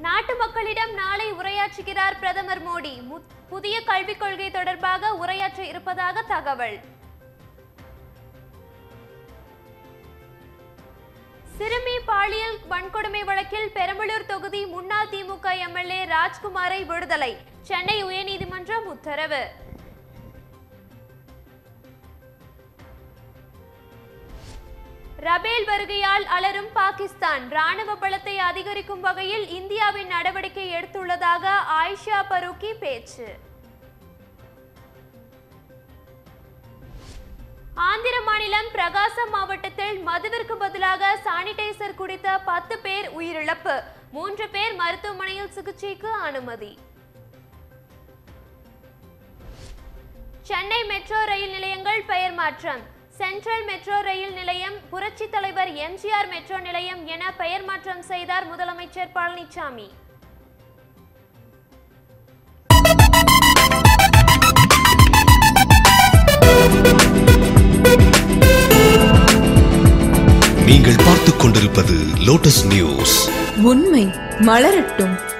நாட்டு மக்களிடம் நாளை உரையாற்றுகிறார் பிரதமர் மோடி மு- புதிய கல்விக் கொள்கை தொடர்பாக உரையாற்ற இருப்பதாக தகவல் சிறுமி பாலியல் வன்கொடுமை வழக்கில் பெரம்பலூர் தொகுதி முன்னாள் திமுக எம்எல்ஏ ராஜ்குமாரை விடுதலை சென்னை உயர்நீதிமன்றம் உத்தரவு ரபேல் வருகையால் அலரும் பாகிஸ்தான் ராணுவ பலத்தை அதிகரிக்கும் வகையில் இந்தியாவின் நடவடிக்கை எடுத்துள்ளதாக ஆயிஷா பரூக்கி பேச்சு ஆந்திர மாநிலம் பிரகாசம் மாவட்டத்தில் மதுவிற்கு பதிலாக சானிடைசர் குடித்த பத்து பேர் உயிரிழப்பு மூன்று பேர் மருத்துவமனையில் சிகிச்சைக்கு அனுமதி சென்னை மெட்ரோ ரயில் நிலையங்கள் பெயர் மாற்றம் சென்ட்ரல் மெட்ரோ ரயில் நிலையம் புரட்சி தலைவர் எம்ஜிஆர் மெட்ரோ நிலையம் என பெயர் மாற்றம் செய்தார் முதலமைச்சர் பழனிசாமி நீங்கள் பார்த்துக் கொண்டிருப்பது லோட்டஸ் நியூஸ் உண்மை மலரட்டும்